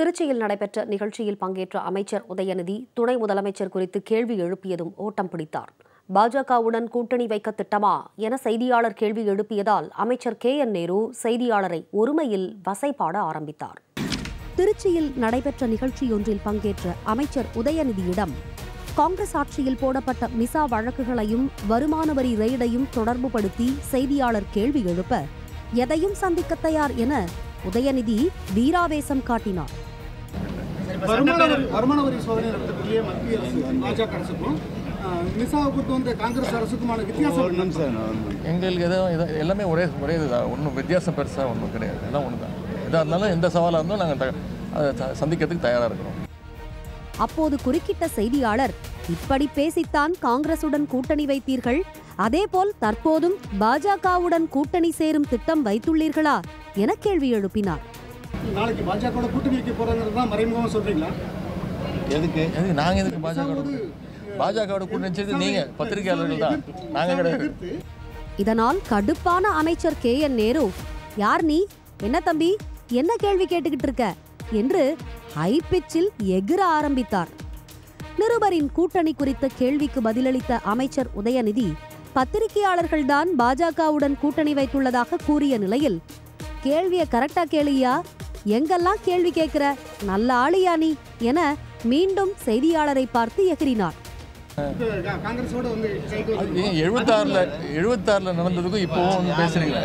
திருச்சியில் நடைபெற்ற நிகழ்ச்சியில் பங்கேற்ற அமைச்சர் உதயநிதி துணை முதலமைச்சர் குறித்து கேள்வி எழுப்பியதும் ஓட்டம் பிடித்தார் பாஜகவுடன் கூட்டணி வைக்க திட்டமா என செய்தியாளர் கேள்வி எழுப்பியதால் அமைச்சர் கே என் நேரு செய்தியாளரை ஒருமையில் வசைபாட ஆரம்பித்தார் திருச்சியில் நடைபெற்ற நிகழ்ச்சியொன்றில் பங்கேற்ற அமைச்சர் உதயநிதியிடம் காங்கிரஸ் ஆட்சியில் போடப்பட்ட மிசா வழக்குகளையும் வருமான வரி ரெய்டையும் தொடர்புபடுத்தி செய்தியாளர் கேள்வி எழுப்ப எதையும் சந்திக்க தயார் என உதயநிதி வீராவேசம் காட்டினார் வருமான வரி வருமான வரி சோதனை நடத்தக்கூடிய மத்திய அரசு பாஜக அரசுக்கும் ஆஹ், மிசாவை கூட்டு வந்த காங்கிரஸ் அரசுக்குமான வித்தியாசம் என்ன? எங்களுக்கு எதுவும் இது எல்லாமே ஒரே ஒரே இதுதான் ஒன்றும் வித்தியாசம் பெருசாக ஒன்றும் கிடையாது எல்லாம் ஒன்று தான் எதாக இருந்தாலும் எந்த சவாலாக இருந்தும் நாங்கள் த அதை த- சந்திக்கிறதுக்கு தயாராக இருக்கிறோம் அப்போது குறுக்கிட்ட செய்தியாளர் இப்படி பேசித்தான் காங்கிரசுடன் கூட்டணி வைத்தீர்கள் அதேபோல் தற்போதும் பாஜகவுடன் கூட்டணி சேரும் திட்டம் வைத்துள்ளீர்களா என கேள்வி எழுப்பினார் நாளைக்கு பாஜக கூட்டணி வைக்க போறாங்கிறது தான் மறைமுகமா சொல்றீங்களா எதுக்கு எதுக்கு நாங்கள் எதுக்கு பாஜக பாஜகவோட கூட்டணி வச்சது நீங்கள் பத்திரிகையாளர்கள் தான் நாங்கள் கிடையாது இதனால் கடுப்பான அமைச்சர் கே என் நேரு யார் நீ என்ன தம்பி என்ன கேள்வி கேட்டுக்கிட்டு இருக்க என்று ஹை பிச்சில் எகிர ஆரம்பித்தார் நிருபரின் கூட்டணி குறித்த கேள்விக்கு பதிலளித்த அமைச்சர் உதயநிதி பத்திரிகையாளர்கள்தான் பாஜகவுடன் கூட்டணி வைத்துள்ளதாக கூறிய நிலையில் கேள்வியை கரெக்டா கேளியா எங்கெல்லாம் கேள்வி கேட்கிற நல்ல ஆளியா நீ என மீண்டும் செய்தியாளரை பார்த்து எகிறினார் இப்ப கா- காங்கிரஸோட வந்து கைக்கு வந்து ஏன் எழுபத்தாறில் எழுபத்தாறில் நடந்ததுக்கும் இப்போவும் ஒன்று பேசுகிறீங்களே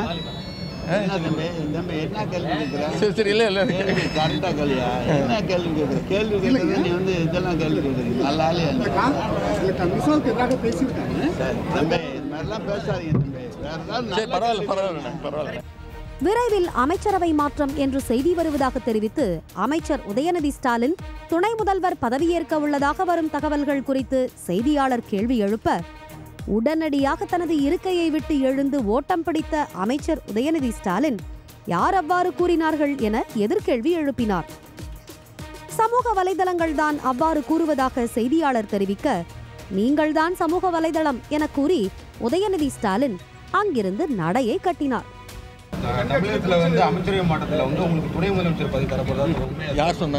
என்ன தம்பி தம்பி என்ன கேள்வி கேட்குற சரி சரி இல்லை இல்லை கரெக்டாக கேள்வியா என்ன கேள்வி கேட்குற கேள்வி கேட்குறது நீ வந்து இதெல்லாம் கேள்வி கேட்குறீங்க நல்ல ஆளு இந்த கா- இந்த மிசாவுக்கு எதிராக பேசியிருக்காங்க சரி தம்பி இது மாதிரிலாம் பேசாதீங்க தம்பி வேற ஏதாவது சரி பரவாயில்ல பரவாயில்ல பரவாயில்ல விரைவில் அமைச்சரவை மாற்றம் என்று செய்தி வருவதாக தெரிவித்து அமைச்சர் உதயநிதி ஸ்டாலின் துணை முதல்வர் பதவியேற்க உள்ளதாக வரும் தகவல்கள் குறித்து செய்தியாளர் கேள்வி எழுப்ப உடனடியாக தனது இருக்கையை விட்டு எழுந்து ஓட்டம் பிடித்த அமைச்சர் உதயநிதி ஸ்டாலின் யார் அவ்வாறு கூறினார்கள் என எதிர்கேள்வி எழுப்பினார் சமூக வலைதளங்கள் தான் அவ்வாறு கூறுவதாக செய்தியாளர் தெரிவிக்க நீங்கள்தான் சமூக வலைதளம் என கூறி உதயநிதி ஸ்டாலின் அங்கிருந்து நடையை கட்டினார் தமிழகத்தில் வந்து அமைச்சரவை மாற்றத்தில் வந்து உங்களுக்கு துணை முதலமைச்சர் பதவி தரப்போறதா உண்மையா யார் சொன்னா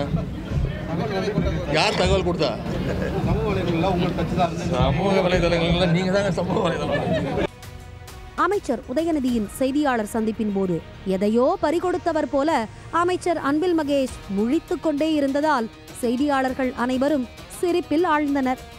யார் தகவல் கொடுத்தா சமூக வலைதளங்களில் உங்கள் கட்சி தான் வந்து சமூக வலைதளங்கள்ல நீங்கள் தாங்க சமூக வலைதளம் அமைச்சர் உதயநிதியின் செய்தியாளர் சந்திப்பின் போது எதையோ பறிகொடுத்தவர் போல அமைச்சர் அன்பில் மகேஷ் முழித்துக் கொண்டே இருந்ததால் செய்தியாளர்கள் அனைவரும் சிரிப்பில் ஆழ்ந்தனர்